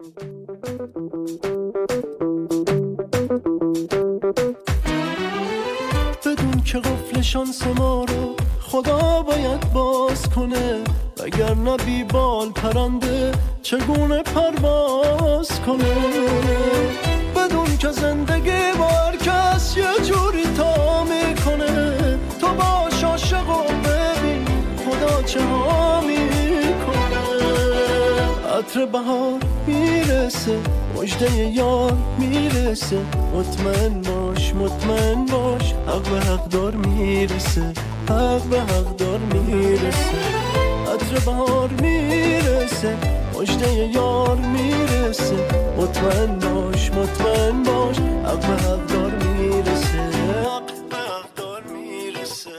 بدون که قفل شانس ما رو خدا باید باز کنه اگر نبی بال پرنده چگونه پرواز کنه بدون که زندگی با هر کس یه جوری تا میکنه تو باش عاشق و ببین خدا چه ها میکنه عطر بهار میرسه مجده یار میرسه مطمئن باش مطمئن باش حق به حق دار میرسه حق به حق دار میرسه عطر بهار میرسه مجده یار میرسه مطمئن باش مطمئن باش حق به حق دار میرسه حق به حق دار میرسه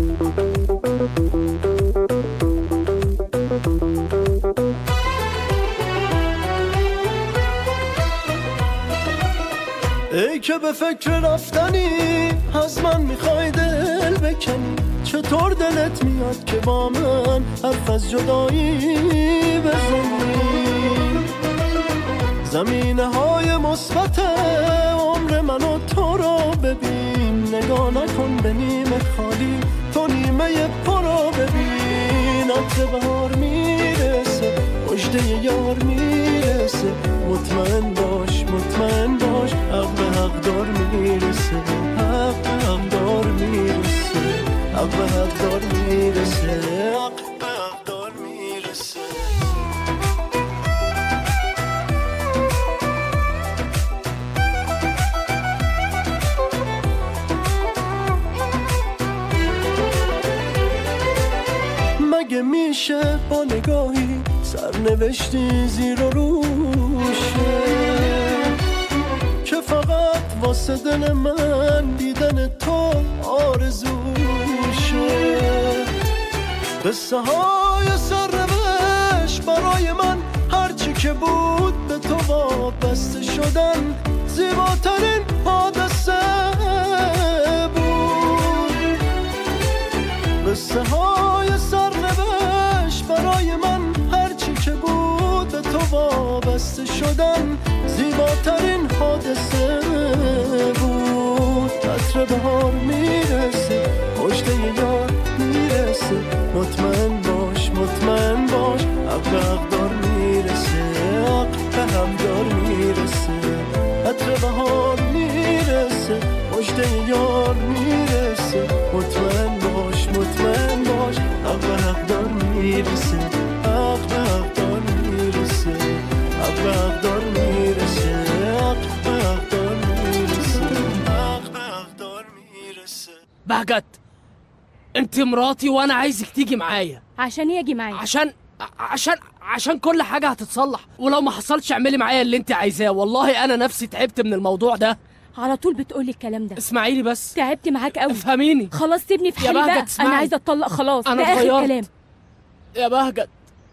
ای که به فکر رفتنی از من میخوای دل بکنی چطور دلت میاد که با من حرف از جدایی بزنی زمینه های مثبت عمر من و تو رو ببین نگاه نکن به نیمه خالی تو نیمه پر رو ببین عطر بهار میرسه مجده یار میرسه مطمئن باش مطمئن باش حق به حق دار میرسه حق به حق دار میرسه حق به حق دار میرسه حق به حق دار میرسه مگه میشه با نگاهی سرنوشتی زیر و روشه که فقط واسه دل من دیدن تو آرزوشه قصه های سرنوشت برای من هرچی که بود به تو وابسته شدن زیباترین حادثه بود قصه های سرنوشت برای من هرچی که بود به تو وابسته شدن زیباترین حادثه بود عطر بهار میرسه مجده یار میرسه مطمئن باش مطمئن باش حق به حق دار میرسه حق به هم دار میرسه عطر بهار میرسه مجده یار میرسه مطمئن باش مطمئن باش حق به حق دار میرسه حق به حق دار میرسه حق به حق دار میرسه حق به حق دار میرسه حق به حق دار میرسه بهجت انت مراتي وانا عايزك تيجي معايا عشان يجي معايا عشان عشان عشان كل حاجه هتتصلح ولو ما حصلش اعملي معايا اللي انت عايزاه والله انا نفسي تعبت من الموضوع ده على طول بتقولي الكلام ده اسمعيني بس تعبت معاك قوي افهميني خلاص سيبني في يا حالي بهجت بقى اسمعي. انا عايزه اتطلق خلاص أنا ده اخر اتغيرت. كلام يا بهجت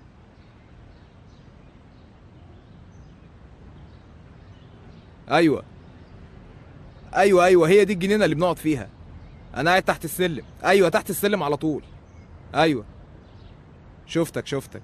ايوه ايوه ايوه هي دي الجنينه اللي بنقعد فيها انا قاعد تحت السلم ايوه تحت السلم على طول ايوه شفتك شفتك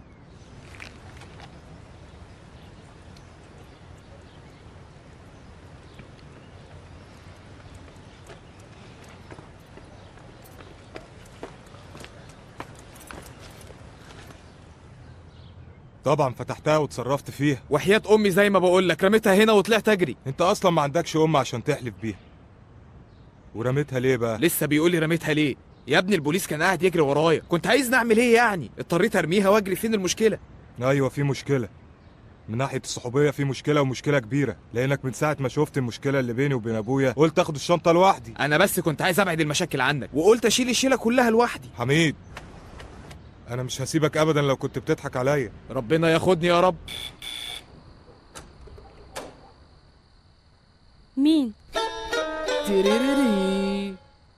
طبعا فتحتها وتصرفت فيها وحياه امي زي ما بقول لك رميتها هنا وطلعت اجري انت اصلا ما عندكش ام عشان تحلف بيها ورميتها ليه بقى لسه بيقول لي رميتها ليه يا ابني البوليس كان قاعد يجري ورايا كنت عايز نعمل ايه يعني اضطريت ارميها واجري فين المشكله ايوه في مشكله من ناحيه الصحوبيه في مشكله ومشكله كبيره لانك من ساعه ما شفت المشكله اللي بيني وبين ابويا قلت اخد الشنطه لوحدي انا بس كنت عايز ابعد المشاكل عنك وقلت اشيل الشيله كلها لوحدي حميد انا مش هسيبك ابدا لو كنت بتضحك عليا ربنا ياخدني يا رب مين تيريريري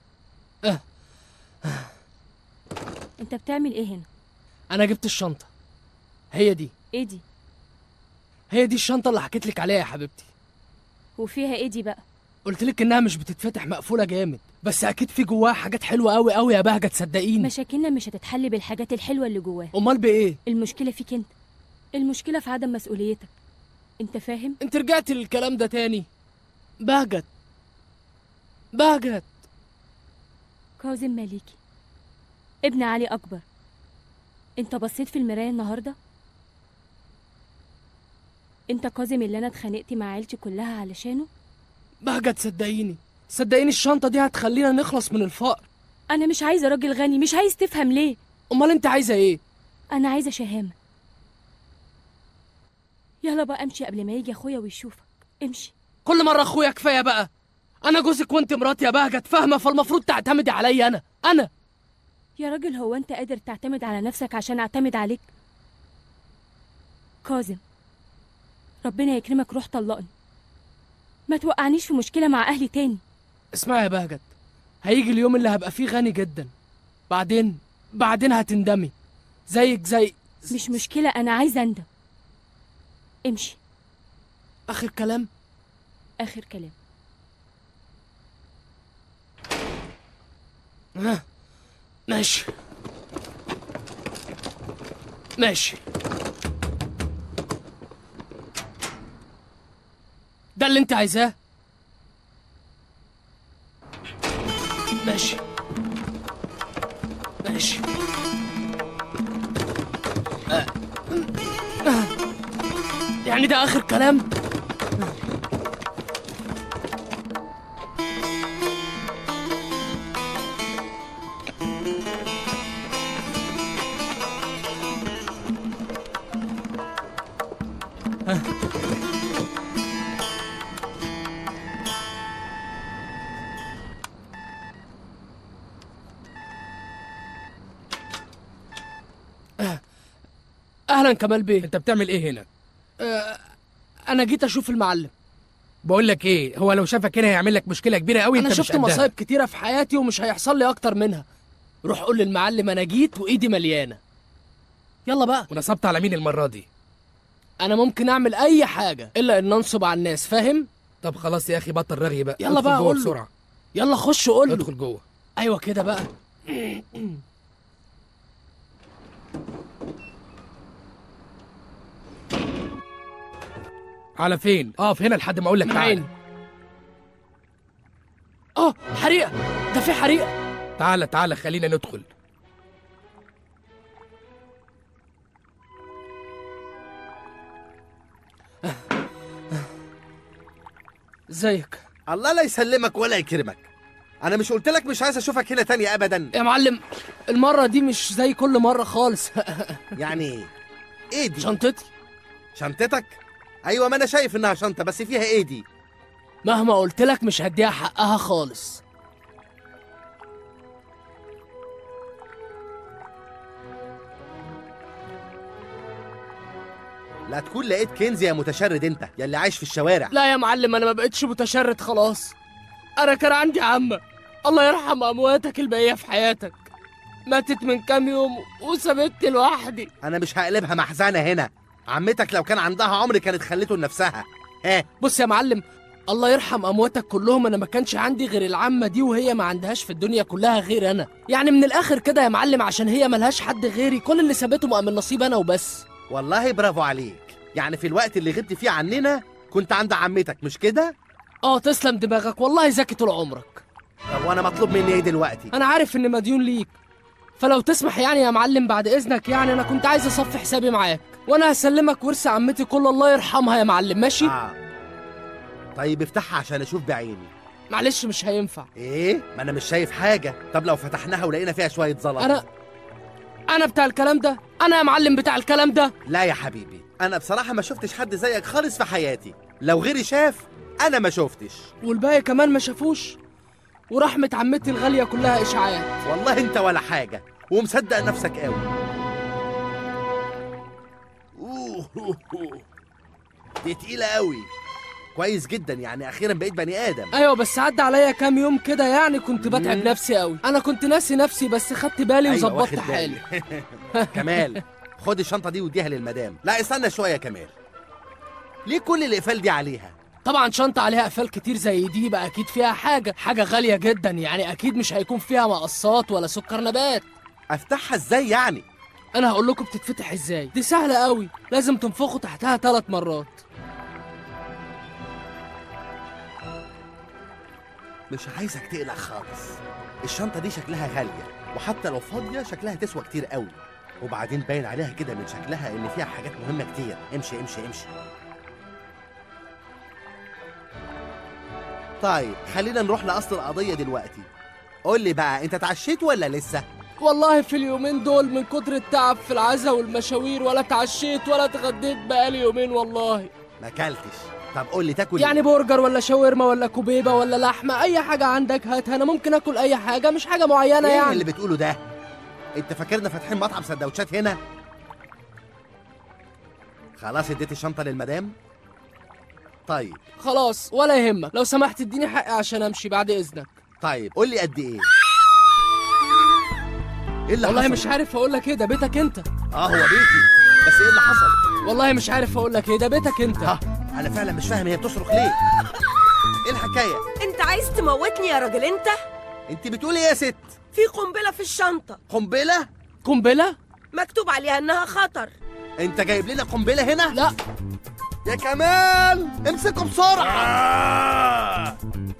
انت بتعمل ايه هنا انا جبت الشنطه هي دي ايه دي هي دي الشنطه اللي حكيت لك عليها يا حبيبتي وفيها ايه دي بقى قلت لك انها مش بتتفتح مقفوله جامد بس اكيد في جواها حاجات حلوه قوي قوي يا بهجه تصدقيني مشاكلنا مش هتتحل بالحاجات الحلوه اللي جواها امال بايه المشكله فيك انت المشكله في عدم مسؤوليتك انت فاهم انت رجعت للكلام ده تاني بهجت بهجت كاظم مالكي ابن علي اكبر انت بصيت في المرايه النهارده انت كاظم اللي انا اتخانقت مع عيلتي كلها علشانه بهجت صدقيني صدقيني الشنطة دي هتخلينا نخلص من الفقر انا مش عايزه راجل غني مش عايز تفهم ليه امال انت عايزة ايه انا عايزه شهامه يلا بقى امشي قبل ما يجي اخويا ويشوفك امشي كل مرة اخويا كفاية بقى انا جوزك وانت مراتي يا بهجت فاهمة فالمفروض تعتمدي عليا انا انا يا راجل هو انت قادر تعتمد على نفسك عشان اعتمد عليك كاظم ربنا يكرمك روح طلقني ما توقعنيش في مشكله مع اهلي تاني اسمعي يا بهجت هيجي اليوم اللي هبقى فيه غني جدا بعدين بعدين هتندمي زيك زي مش مشكله انا عايزه اندم امشي اخر كلام اخر كلام آه، ماشي ماشي ده اللي انت عايزاه ماشي ماشي آه، آه. يعني ده اخر كلام اهلا كمال بيه انت بتعمل ايه هنا انا جيت اشوف المعلم بقول لك ايه هو لو شافك هنا هيعمل لك مشكله كبيره قوي انا انت مش شفت قدها. مصايب كتيره في حياتي ومش هيحصل لي اكتر منها روح قول للمعلم انا جيت وايدي مليانه يلا بقى ونصبت على مين المره دي انا ممكن اعمل اي حاجه الا ان انصب على الناس فاهم طب خلاص يا اخي بطل رغي بقى يلا ادخل بقى جوه قول له. بسرعه يلا خش قول له ادخل جوه ايوه كده بقى على فين اقف هنا لحد ما اقول لك معين تعالى اه حريقه ده في حريقه تعالى تعالى خلينا ندخل ازيك الله لا يسلمك ولا يكرمك انا مش قلت لك مش عايز اشوفك هنا تاني ابدا يا معلم المره دي مش زي كل مره خالص يعني ايه ايه دي شنطتي شنطتك ايوه ما انا شايف انها شنطه بس فيها ايه دي مهما قلت لك مش هديها حقها خالص لا تكون لقيت كنز يا متشرد انت يا اللي عايش في الشوارع لا يا معلم انا ما بقتش متشرد خلاص انا كان عندي عمه الله يرحم امواتك الباقيه في حياتك ماتت من كام يوم وسابتني لوحدي انا مش هقلبها محزنه هنا عمتك لو كان عندها عمر كانت خلته لنفسها ها بص يا معلم الله يرحم امواتك كلهم انا ما كانش عندي غير العمه دي وهي ما عندهاش في الدنيا كلها غير انا يعني من الاخر كده يا معلم عشان هي ملهاش حد غيري كل اللي سابته بقى من نصيب انا وبس والله برافو عليك يعني في الوقت اللي غبت فيه عننا كنت عند عمتك مش كده اه تسلم دماغك والله ذكي طول عمرك طب وانا مطلوب مني ايه دلوقتي انا عارف ان مديون ليك فلو تسمح يعني يا معلم بعد اذنك يعني انا كنت عايز اصفي حسابي معاك وانا هسلمك ورث عمتي كل الله يرحمها يا معلم ماشي آه. طيب افتحها عشان اشوف بعيني معلش مش هينفع ايه ما انا مش شايف حاجه طب لو فتحناها ولقينا فيها شويه زلط انا انا بتاع الكلام ده انا يا معلم بتاع الكلام ده لا يا حبيبي انا بصراحه ما شفتش حد زيك خالص في حياتي لو غيري شاف انا ما شفتش والباقي كمان ما شافوش ورحمة عمتي الغالية كلها إشاعات والله انت ولا حاجه ومصدق نفسك قوي أوه، أوه، أوه. دي تقيله قوي كويس جدا يعني اخيرا بقيت بني ادم أيوة بس عدى عليا كام يوم كده يعني كنت بتعب مم. نفسي قوي أنا كنت ناسي نفسي بس خدت بالي أيوة، وظبطت واخد حالي بالي. كمال خد الشنطه دي واديها للمدام لا استنى شويه يا كمال ليه كل الاقفال دي عليها طبعا شنطة عليها قفال كتير زي دي بقى أكيد فيها حاجة حاجة غالية جدا يعني أكيد مش هيكون فيها مقصات ولا سكر نبات افتحها ازاي يعني أنا هقول لكم بتتفتح إزاي دي سهلة قوي لازم تنفخوا تحتها ثلاث مرات مش عايزك تقلق خالص الشنطة دي شكلها غالية وحتى لو فاضية شكلها تسوى كتير قوي وبعدين باين عليها كده من شكلها ان فيها حاجات مهمة كتير امشي امشي امشي طيب خلينا نروح لأصل القضية دلوقتي قول لي بقى انت اتعشيت ولا لسه؟ والله في اليومين دول من كتر التعب في العزا والمشاوير ولا اتعشيت ولا اتغديت بقالي يومين والله ما اكلتش طب قول لي تاكل يعني برجر ولا شاورما ولا كوبيبه ولا لحمه اي حاجه عندك هاتها انا ممكن اكل اي حاجه مش حاجه معينه ايه يعني اللي بتقوله ده؟ انت فاكرنا فاتحين مطعم سندوتشات هنا؟ خلاص اديت الشنطة للمدام؟ طيب خلاص ولا يهمك لو سمحت اديني حقي عشان امشي بعد اذنك طيب قول لي قد ايه؟ ايه اللي والله حصل؟ مش عارف اقول لك ايه ده بيتك انت اه هو بيتي بس ايه اللي حصل؟ والله مش عارف اقول لك ايه ده بيتك انت ها انا فعلا مش فاهم هي بتصرخ ليه؟ ايه الحكاية؟ انت عايز تموتني يا راجل انت انت بتقولي ايه يا ست؟ في قنبله في الشنطه قنبلة؟ قنبله مكتوب عليها انها خطر انت جايب لنا قنبلة هنا؟ لا يا كمال امسكوا بسرعة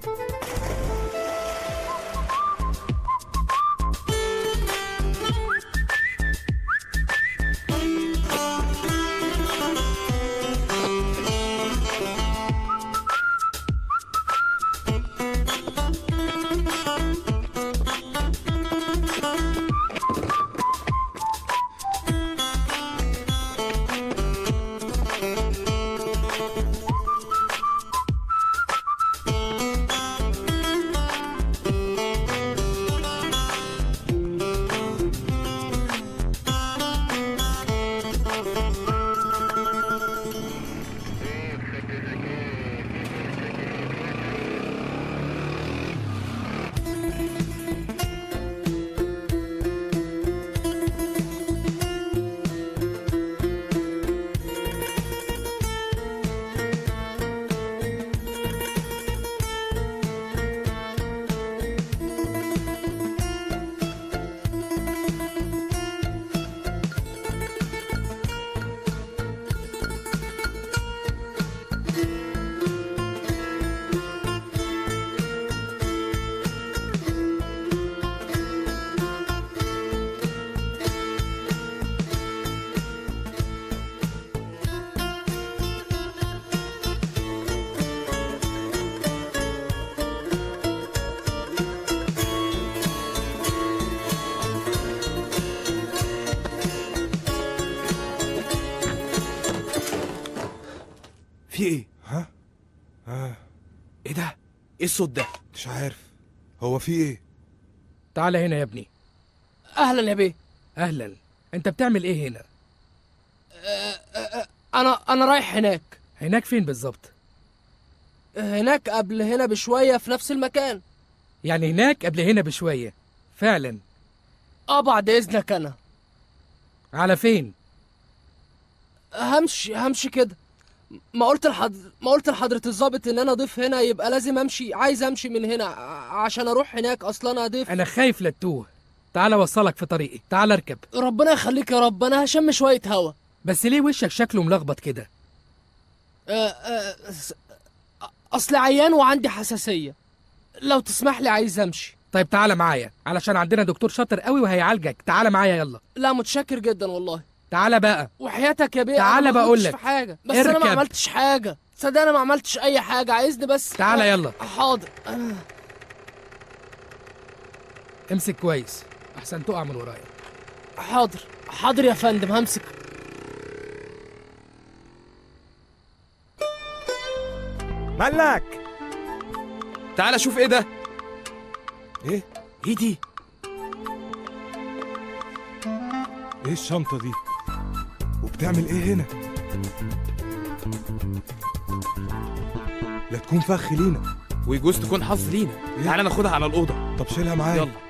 في ايه ها آه ايه ده ايه الصوت ده مش عارف هو في ايه تعال هنا يا ابني اهلا يا بيه اهلا انت بتعمل ايه هنا انا انا رايح هناك هناك فين بالظبط هناك قبل هنا بشويه في نفس المكان يعني هناك قبل هنا بشويه فعلا اه بعد اذنك انا على فين همشي همشي كده ما قلت لحضر ما قلت لحضرة الظابط ان انا ضيف هنا يبقى لازم امشي عايز امشي من هنا ع- عشان اروح هناك اصلا انا ضيف انا خايف لا تتوه تعال اوصلك في طريقي تعال اركب ربنا يخليك يا رب انا هشم شويه هوا بس ليه وشك شكله ملخبط كده آه، آه، س- اصل عيان وعندي حساسيه لو تسمح لي عايز امشي طيب تعال معايا علشان عندنا دكتور شاطر قوي وهيعالجك تعال معايا يلا لا متشكر جدا والله تعال بقى وحياتك يا بيه تعالى أنا ما بقول غلطتش لك. في حاجه بس انا اركب. ما عملتش حاجه صدق انا ما عملتش اي حاجه عايزني بس تعالى يلا. حاضر آه، امسك كويس احسن تقع من ورايا حاضر حاضر يا فندم همسك مالك تعال شوف ايه ده ايه ايه دي ايه الشنطه دي وبتعمل ايه هنا لا تكون فخ لينا ويجوز تكون حظ لينا إيه؟ تعالى ناخدها على الاوضه طب شيلها معايا يلا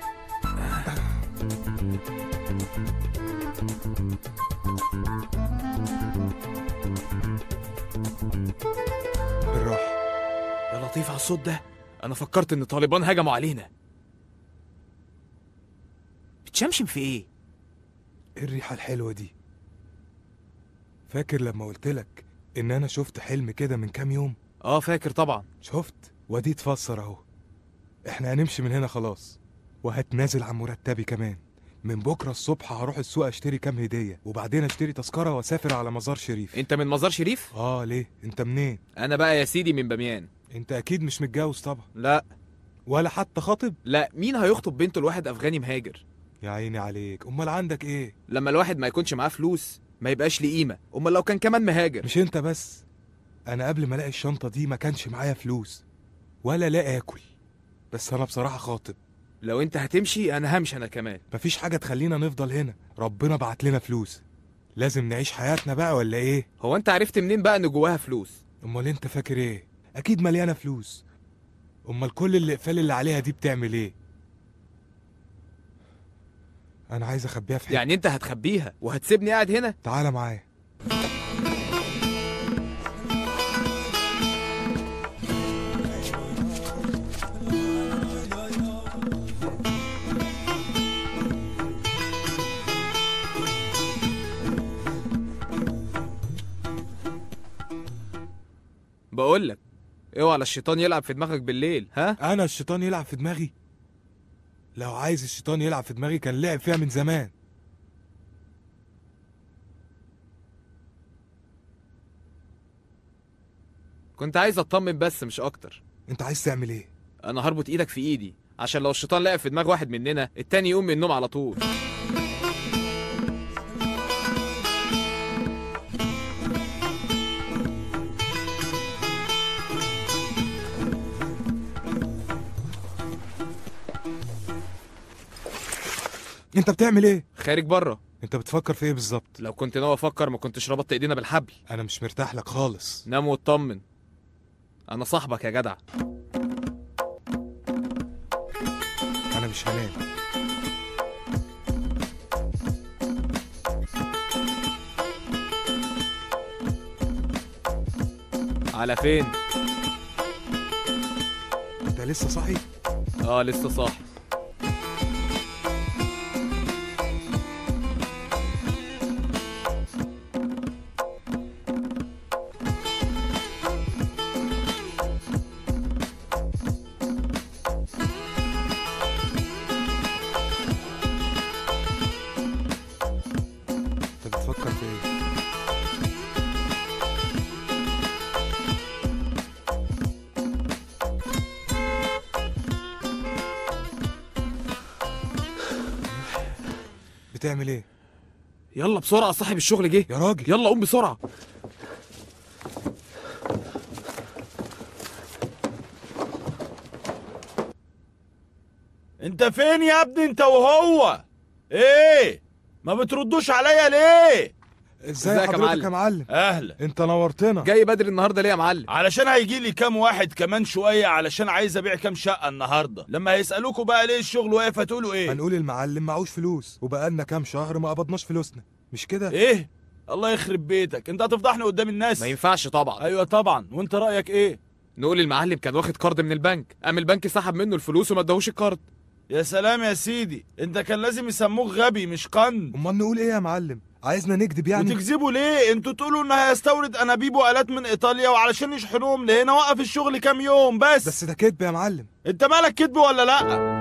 بالراحه يا لطيف على الصوت ده انا فكرت ان طالبان هجموا علينا بتشمشم في ايه ايه الريحه الحلوه دي فاكر لما قلت لك ان انا شفت حلم كده من كام يوم اه فاكر طبعا شفت وادي اتفسر اهو احنا هنمشي من هنا خلاص وهتنازل عن مرتبي كمان من بكره الصبح هروح السوق اشتري كام هديه وبعدين اشتري تذكره واسافر على مزار شريف انت من مزار شريف اه ليه انت منين انا بقى يا سيدي من بميان انت اكيد مش متجوز طبعا لا ولا حتى خاطب لا مين هيخطب بنته لواحد افغاني مهاجر يا عيني عليك امال عندك ايه لما الواحد ما يكونش معاه فلوس ما يبقاش ليه قيمه امال لو كان كمان مهاجر مش انت بس انا قبل ما الاقي الشنطه دي ما كانش معايا فلوس ولا لا اكل بس انا بصراحه خاطب لو انت هتمشي انا همشي انا كمان مفيش حاجه تخلينا نفضل هنا ربنا بعت لنا فلوس لازم نعيش حياتنا بقى ولا ايه هو انت عرفت منين بقى ان جواها فلوس امال انت فاكر ايه اكيد مليانه فلوس امال كل الاقفال اللي عليها دي بتعمل ايه انا عايز اخبيها في حته يعني انت هتخبيها وهتسيبني قاعد هنا تعالى معايا بقول لك اوعى على الشيطان يلعب في دماغك بالليل ها انا الشيطان يلعب في دماغي لو عايز الشيطان يلعب في دماغي كان لعب فيها من زمان كنت عايز اطمن بس مش اكتر انت عايز تعمل ايه انا هربط ايدك في ايدي عشان لو الشيطان لعب في دماغ واحد مننا التاني يقوم من النوم على طول انت بتعمل ايه خارج بره انت بتفكر في ايه بالظبط لو كنت ناوي افكر ما كنتش ربطت ايدينا بالحبل انا مش مرتاح لك خالص نام واطمن انا صاحبك يا جدع انا مش هنام على فين انت لسه صاحي اه لسه صاحي انت بتفكر في ايه بتعمل ايه يلا بسرعه صاحب الشغل جه يا راجل يلا قوم بسرعه انت فين يا ابني انت وهو ايه ما بتردوش عليا ليه ازاي ازيك يا حضرتك معلم؟ يا معلم اهلا انت نورتنا جاي بدري النهارده ليه يا معلم علشان هيجي لي كام واحد كمان شويه علشان عايز ابيع كام شقه النهارده لما هيسالوكوا بقى ليه الشغل واقف هتقولوا ايه هنقول المعلم معهوش فلوس وبقالنا كام شهر ما قبضناش فلوسنا مش كده ايه الله يخرب بيتك انت هتفضحني قدام الناس ما ينفعش طبعا ايوه طبعا وانت رايك ايه نقول المعلم كان واخد قرض من البنك قام البنك سحب منه الفلوس وما اداهوش القرض يا سلام يا سيدي انت كان لازم يسموك غبي مش قن امال نقول ايه يا معلم عايزنا نكذب يعني وتكذبوا ليه انتوا تقولوا انه هيستورد انابيب والات من ايطاليا وعلشان يشحنوهم لهنا وقف الشغل كام يوم بس بس ده كذب يا معلم انت مالك كذب ولا لا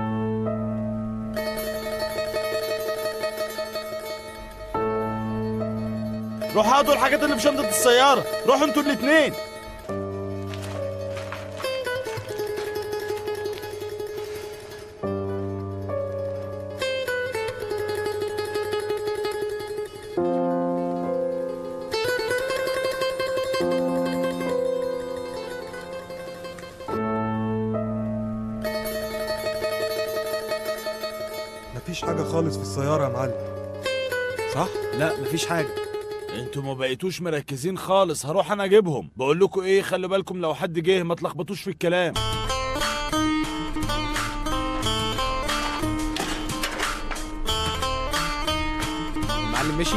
روحوا هاتوا الحاجات اللي في شنطة السيارة روحوا انتوا الاتنين مفيش حاجه خالص في السياره يا معلم صح لا مفيش حاجه انتوا ما بقيتوش مركزين خالص هروح انا اجيبهم بقول لكم ايه خلي بالكم لو حد جه ما تلخبطوش في الكلام المعلم مشي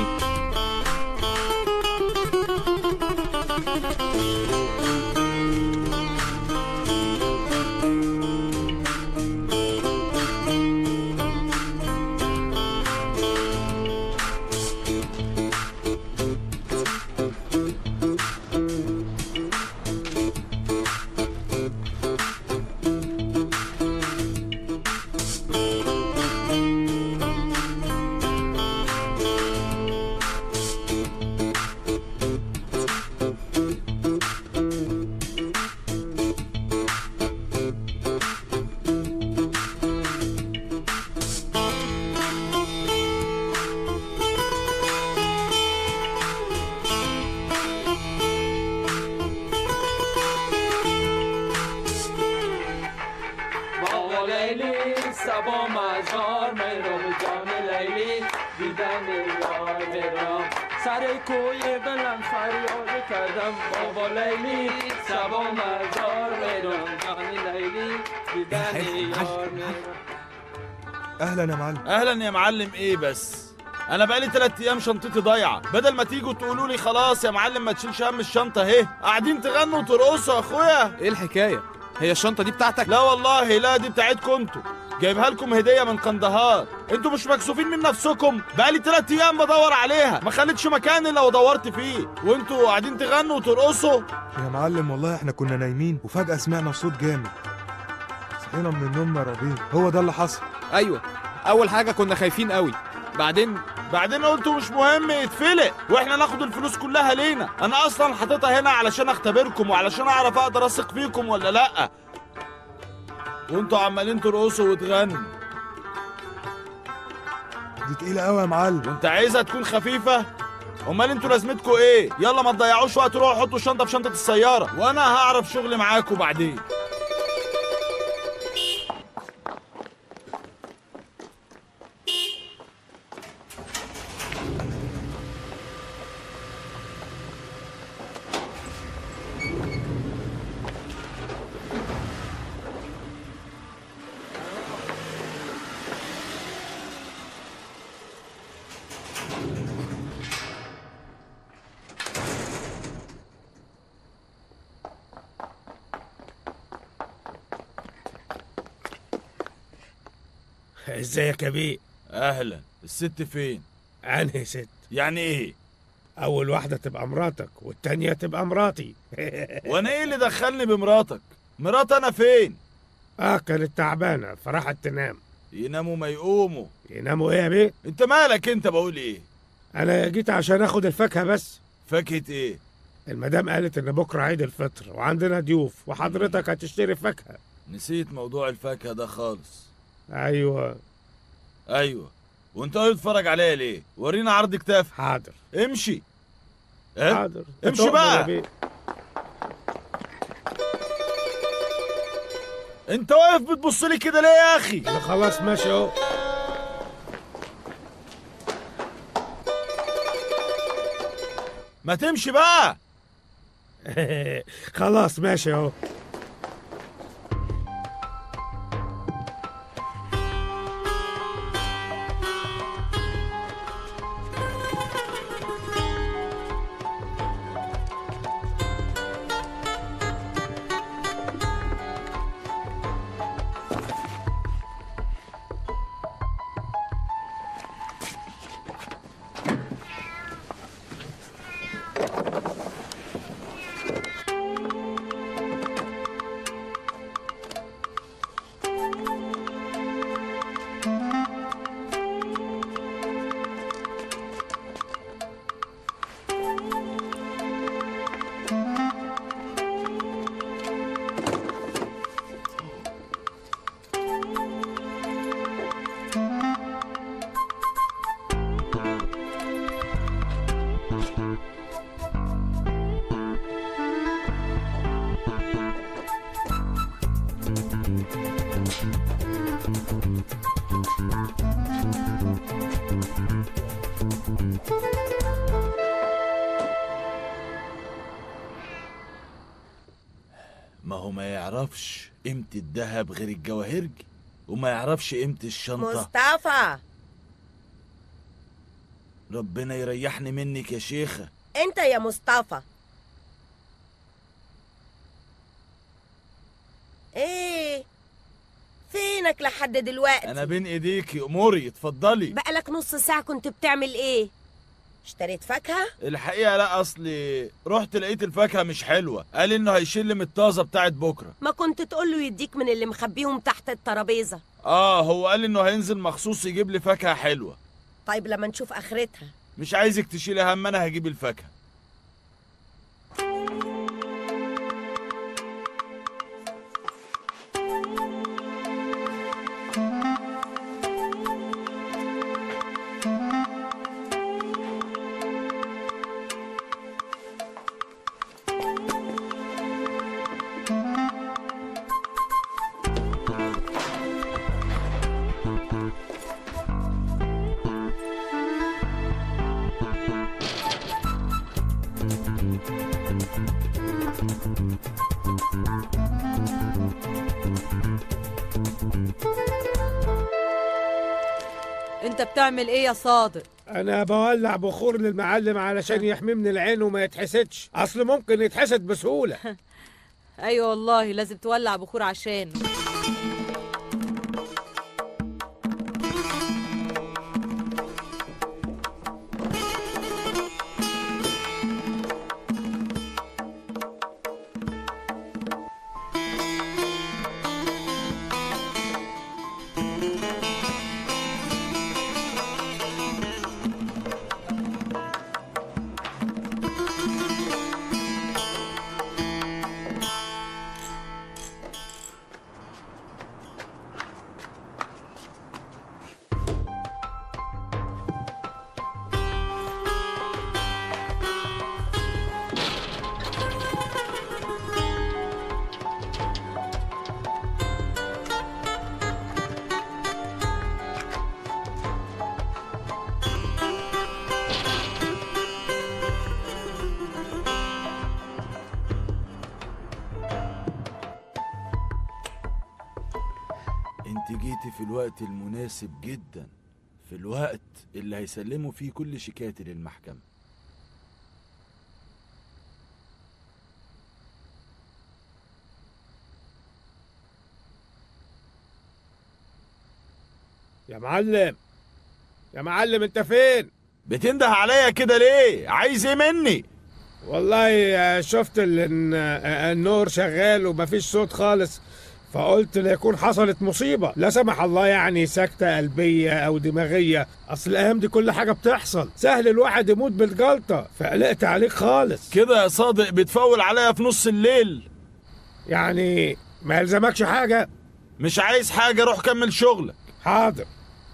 شبا مزار میرم جان لیلی دیدن یار میرم سر کوی دلم فریاد کردم بابا لیلی شبا مزار میرم جان لیلی دیدن یار میرم اهلا يا معلم اهلا يا معلم ايه بس انا بقالي تلات ايام شنطتي ضايعه بدل ما تيجوا تقولوا لي خلاص يا معلم ما تشيلش هم الشنطه اهي قاعدين تغنوا وترقصوا يا اخويا ايه الحكايه هي الشنطه دي بتاعتك لا والله لا دي بتاعتكم انتوا جايبها لكم هديه من قندهار انتوا مش مكسوفين من نفسكم بقالي تلات ايام بدور عليها ما خلتش مكان الا ودورت فيه وانتوا قاعدين تغنوا وترقصوا يا معلم والله احنا كنا نايمين وفجأة سمعنا صوت جامد صحينا من النوم يا ربيع هو ده اللي حصل ايوه اول حاجه كنا خايفين قوي بعدين بعدين قلتوا مش مهم يتفلق واحنا ناخد الفلوس كلها لينا انا اصلا حاططها هنا علشان اختبركم وعلشان اعرف اقدر اثق فيكم ولا لا وانتوا عمالين ترقصوا وتغنوا دي تقيلة قوي يا معلم وانت عايزها تكون خفيفه امال انتوا لازمتكم ايه يلا ما تضيعوش وقت روحوا حطوا الشنطه في شنطه السياره وانا هعرف شغل معاكم بعدين ازيك يا بيه اهلا الست فين انهي ست يعني ايه اول واحده تبقى مراتك والتانيه تبقى مراتي وانا ايه اللي دخلني بمراتك مرات انا فين اه كانت تعبانه فراحت تنام يناموا ما يقوموا يناموا ايه يا بيه انت مالك انت بقول ايه انا جيت عشان اخد الفاكهه بس فاكهه ايه المدام قالت ان بكره عيد الفطر وعندنا ضيوف وحضرتك هتشتري فاكهه نسيت موضوع الفاكهه ده خالص ايوه ايوه وانت قاعد تتفرج عليا ليه ورينا عرض كتاف حاضر امشي اه؟ حاضر امشي تؤمر يا بقى بيه. انت واقف بتبص لي كده ليه يا اخي انا خلاص ماشي اهو ما تمشي بقى خلاص ماشي اهو ما هو ما يعرفش قيمة الذهب غير الجواهرجي وما يعرفش قيمة الشنطة مصطفى ربنا يريحني منك يا شيخة انت يا مصطفى ايه فينك لحد دلوقتي أنا بين إيديكي أموري اتفضلي بقالك نص ساعة كنت بتعمل ايه اشتريت فاكهة الحقيقة لا أصلي رحت لقيت الفاكهة مش حلوة قال إنه هيشيل لي من الطازة بتاعت بكرة ما كنت تقوله يديك من اللي مخبيهم تحت الترابيزة آه هو قال إنه هينزل مخصوص يجيب لي فاكهة حلوة طيب لما نشوف اخرتها مش عايزك تشيلي هم أنا هجيب الفاكهة انت بتعمل ايه يا صادق انا بولع بخور للمعلم علشان يحميه من العين وما يتحسدش اصل ممكن يتحسد بسهوله ايوه والله لازم تولع بخور عشانه انت جيتي في الوقت المناسب جدا في الوقت اللي هيسلموا فيه كل شكايتي للمحكمة يا معلم يا معلم انت فين بتنده عليا كده ليه عايز ايه مني والله آه، شفت ال- ان آه، النور شغال ومفيش صوت خالص فقلت ليكون حصلت مصيبة لا سمح الله يعني سكتة قلبية أو دماغية أصل الأيام دي كل حاجة بتحصل سهل الواحد يموت بالجلطة فقلقت عليك خالص كده يا صادق بتفول عليا في نص الليل يعني ما يلزمكش حاجة مش عايز حاجة روح كمل شغلك حاضر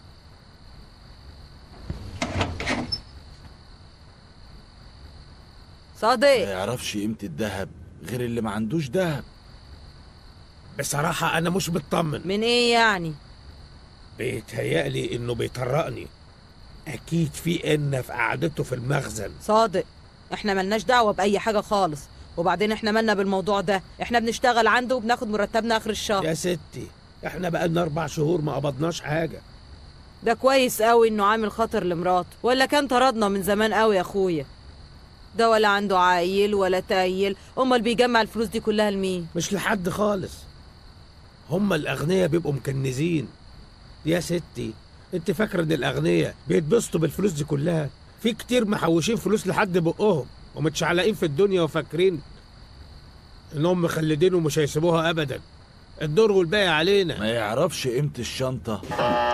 صادق ما يعرفش قيمة الذهب غير اللي ما عندوش ذهب بصراحة أنا مش مطمن من ايه يعني بيتهيألي إنه بيطرقني أكيد في إن في قعدته في المخزن صادق احنا ملناش دعوة بأي حاجة خالص وبعدين احنا مالنا بالموضوع ده احنا بنشتغل عنده وبناخد مرتبنا اخر الشهر يا ستي احنا بقالنا أربع شهور ما قبضناش حاجة ده كويس قوي انه عامل خاطر لمراته ولا كان طردنا من زمان قوي يا اخويا ده ولا عنده عيل ولا تايل امال بيجمع الفلوس دي كلها لمين مش لحد خالص هما الأغنياء بيبقوا مكنزين يا ستي انت فاكرة ان الأغنياء بيتبسطوا بالفلوس دي كلها في كتير محوشين فلوس لحد بقهم ومتشعلقين في الدنيا وفاكرين انهم مخلدين ومش هيسيبوها ابدا الدور والباقي علينا ما يعرفش قيمة الشنطة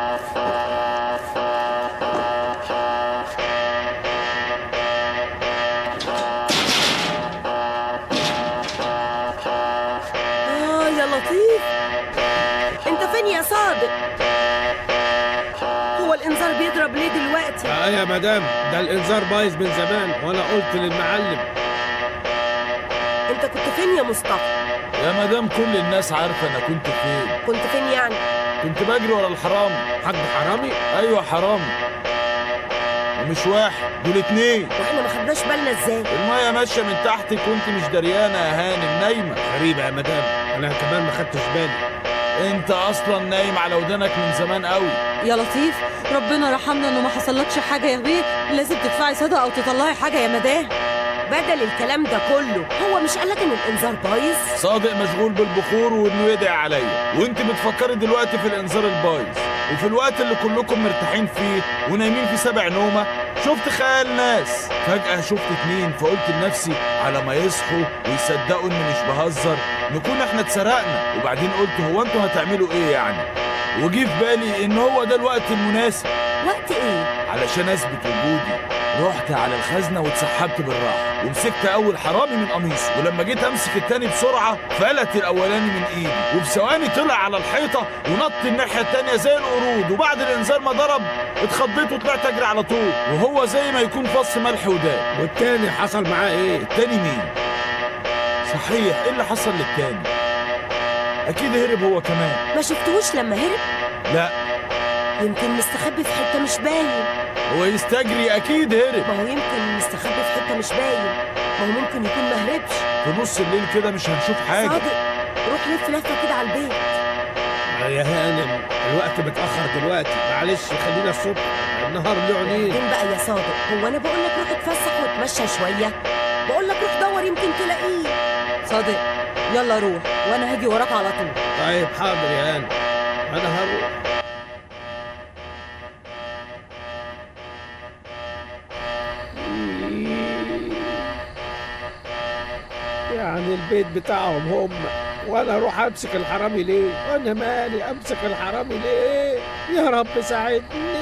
اه يا لطيف انت فين يا صادق هو الانذار بيضرب ليه دلوقتي اه يا مدام ده الانذار بايظ من زمان وانا قلت للمعلم انت كنت فين يا مصطفى يا مدام كل الناس عارفة أنا كنت فين كنت فين يعني كنت بجري ورا الحرامي حاج حرامي أيوة حرامي ومش واحد دول اتنين واحنا ما خدناش بالنا ازاي المية ماشية من تحتك وانت مش دريانة يا هانم نايمة غريبة يا مدام انا كمان ما خدتش بالي انت اصلا نايم على ودانك من زمان قوي يا لطيف ربنا رحمنا انه ما حصلكش حاجة يا بيه لازم تدفعي صدقة او تطلعي حاجة يا مدام بدل الكلام ده كله هو مش قالك ان الانذار بايظ صادق مشغول بالبخور وانه يدعي عليا وانت بتفكري دلوقتي في الانذار البايظ وفي الوقت اللي كلكم مرتاحين فيه ونايمين في سبع نومة شفت خيال ناس فجأة شفت اتنين فقلت لنفسي على ما يصحوا ويصدقوا اني مش بهزر نكون احنا اتسرقنا وبعدين قلت هو انتوا هتعملوا ايه يعني وجي في بالي ان هو ده الوقت المناسب وقت ايه علشان اثبت وجودي رحت على الخزنه واتسحبت بالراحه ومسكت اول حرامي من قميصه ولما جيت امسك التاني بسرعه فلت الاولاني من ايدي وفي ثواني طلع على الحيطه ونط الناحيه التانيه زي القرود وبعد الانذار ما ضرب اتخضيت وطلعت اجري على طول وهو زي ما يكون فص ملح وداب والتاني حصل معاه ايه التاني مين صحيح ايه اللي حصل للتاني اكيد هرب هو كمان ما شفتوش لما هرب لا يمكن مستخبي في حته مش باين هو يستجري اكيد هرب ما هو يمكن مستخبي في حته مش باين ما هو ممكن يكون مهربش في نص الليل كده مش هنشوف حاجه صادق روح لف لفه كده على البيت يا هانم الوقت متاخر دلوقتي معلش خلينا الصبح النهار له عينين بعدين بقى يا صادق هو انا بقول لك روح اتفسح واتمشى شويه بقول لك روح دور يمكن تلاقيه صادق يلا روح وانا هاجي وراك على طول طيب حاضر يا هانم انا هروح يعني البيت بتاعهم هم وانا اروح امسك الحرامي ليه وانا مالي امسك الحرامي ليه يا رب ساعدني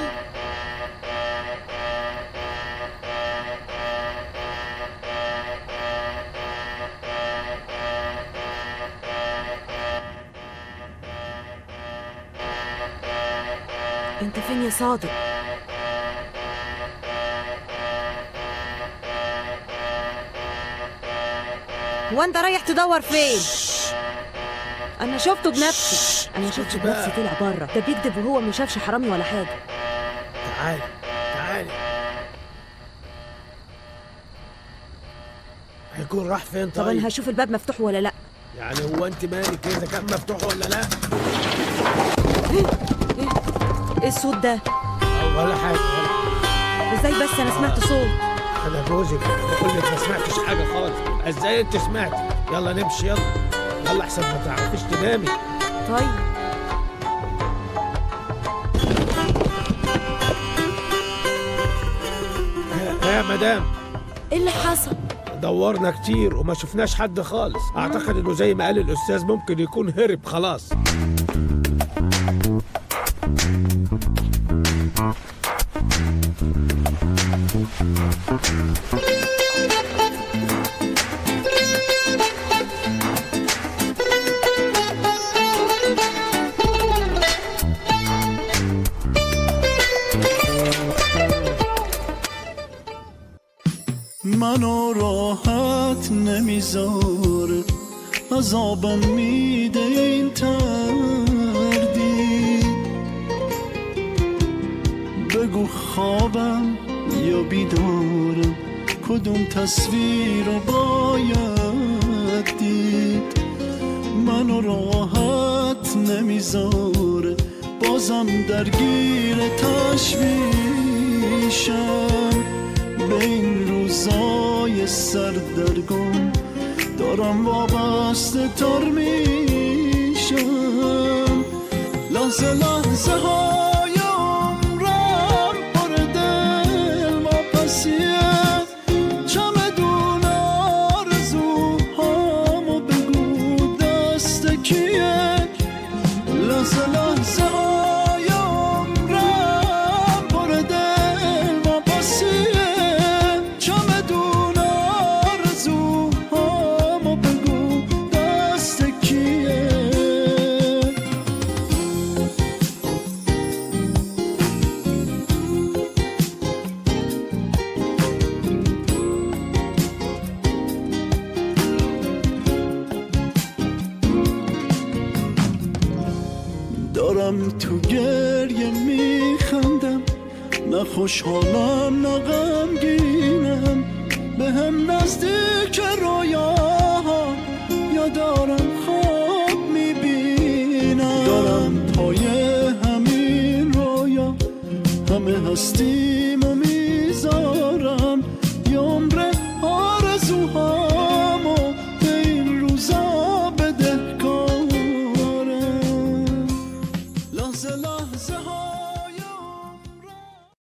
انت فين يا صادق هو انت رايح تدور فين انا شفته بنفسي انا شفت بقى. بنفسي طلع بره ده بيكذب وهو ما شافش حرامي ولا حاجه تعالي تعالي هيكون راح فين طب طيب انا هشوف الباب مفتوح ولا لا يعني هو انت مالك اذا كان مفتوح ولا لا ايه الصوت ده ولا حاجه ولا ازاي بس انا سمعت صوت انا جوزك بقول لك ما سمعتش حاجه خالص ازاي انت سمعتي يلا نمشي يلا يلا احسن ما تعرفيش تنامي طيب ها- يا مدام ايه اللي حصل دورنا كتير وما شفناش حد خالص اعتقد انه زي ما قال الاستاذ ممكن يكون هرب خلاص منو راحت نمیذاره عذابم میده این تردید بگو خوابم یا بیدارم کدوم تصویر رو باید دید منو راحت نمیذاره بازم درگیر تشویشم به این روزای سردرگم دارم وابسته تر میشم لحظه لحظه های عمرم پر دل واپسیه چمدون آرزوهامو بگو دست کیه لحظه لحظه های عمرم پر دل واپسیه چمدون آرزوهامو بگو دست کیه دارم تو گریه میخندم نه خوشحالم نه غمگینم به هم نزدیک رویاها یا دارم خواب میبینم دارم پای همین رویا همه هستی